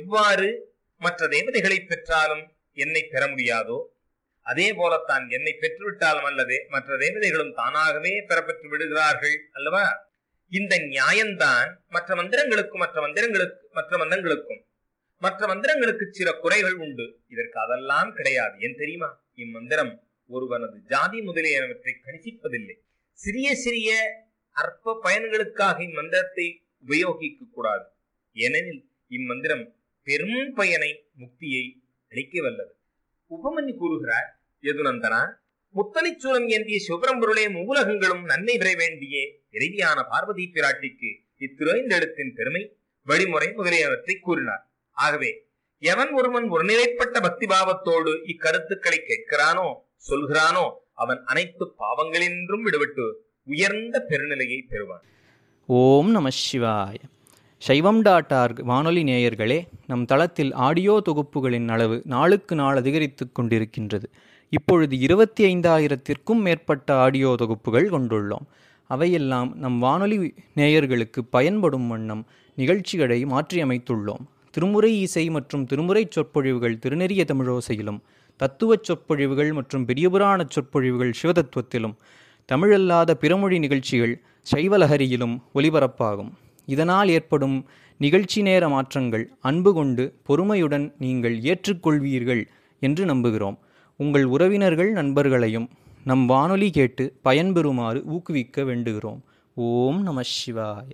எவ்வாறு மற்ற தேவதைகளை பெற்றாலும் என்னை பெற முடியாதோ அதே போலத்தான் என்னை பெற்றுவிட்டாலும் அல்லது மற்ற தேவதைகளும் தானாகவே பெறப்பெற்று விடுகிறார்கள் அல்லவா இந்த நியாயம்தான் மற்ற மந்திரங்களுக்கும் மற்ற மந்திரங்களுக்கு மற்ற மந்திரங்களுக்கும் மற்ற மந்திரங்களுக்கு சில குறைகள் உண்டு இதற்கு அதெல்லாம் கிடையாது ஏன் தெரியுமா இம்மந்திரம் ஒருவனது ஜாதி முதலியவற்றை கணிசிப்பதில்லை சிறிய சிறிய அற்ப பயன்களுக்காக இம்மந்திரத்தை உபயோகிக்க கூடாது ஏனெனில் இம்மந்திரம் பெரும் பயனை முக்தியை அளிக்க வல்லது உபமன்யு கூறுகிறார் யதுநந்தனா முத்தலிச்சூலம் ஏந்திய சிவபரம்பொருளே மூலகங்களும் நன்மை பெற வேண்டிய இறைவியான பார்வதி பிராட்டிக்கு இத்திருந்தெழுத்தின் பெருமை வழிமுறை முதலியவற்றை கூறினார் ஆகவே எவன் ஒருவன் ஒருநிலைப்பட்ட பக்தி பாவத்தோடு இக்கருத்துக்களை கேட்கிறானோ சொல்கிறானோ அவன் அனைத்து பாவங்களின்றும் விடுபட்டு உயர்ந்த பெருநிலையை பெறுவான் ஓம் நம சிவாய சைவம் டாட் ஆர்க் வானொலி நேயர்களே நம் தளத்தில் ஆடியோ தொகுப்புகளின் அளவு நாளுக்கு நாள் அதிகரித்து கொண்டிருக்கின்றது இப்பொழுது இருபத்தி ஐந்தாயிரத்திற்கும் மேற்பட்ட ஆடியோ தொகுப்புகள் கொண்டுள்ளோம் அவையெல்லாம் நம் வானொலி நேயர்களுக்கு பயன்படும் வண்ணம் நிகழ்ச்சிகளை மாற்றியமைத்துள்ளோம் திருமுறை இசை மற்றும் திருமுறை சொற்பொழிவுகள் திருநெறிய தமிழோசையிலும் தத்துவச் சொற்பொழிவுகள் மற்றும் பெரியபுராணச் சொற்பொழிவுகள் சிவதத்துவத்திலும் தமிழல்லாத பிறமொழி நிகழ்ச்சிகள் சைவலஹரியிலும் ஒலிபரப்பாகும் இதனால் ஏற்படும் நிகழ்ச்சி நேர மாற்றங்கள் அன்பு கொண்டு பொறுமையுடன் நீங்கள் ஏற்றுக்கொள்வீர்கள் என்று நம்புகிறோம் உங்கள் உறவினர்கள் நண்பர்களையும் நம் வானொலி கேட்டு பயன்பெறுமாறு ஊக்குவிக்க வேண்டுகிறோம் ஓம் நம சிவாய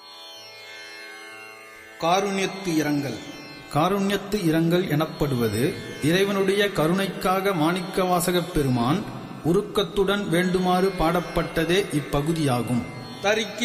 காருண்யத்து இரங்கல் காருண்யத்து இரங்கல் எனப்படுவது இறைவனுடைய கருணைக்காக மாணிக்கவாசகப் பெருமான் உருக்கத்துடன் வேண்டுமாறு பாடப்பட்டதே இப்பகுதியாகும் தரிக்கு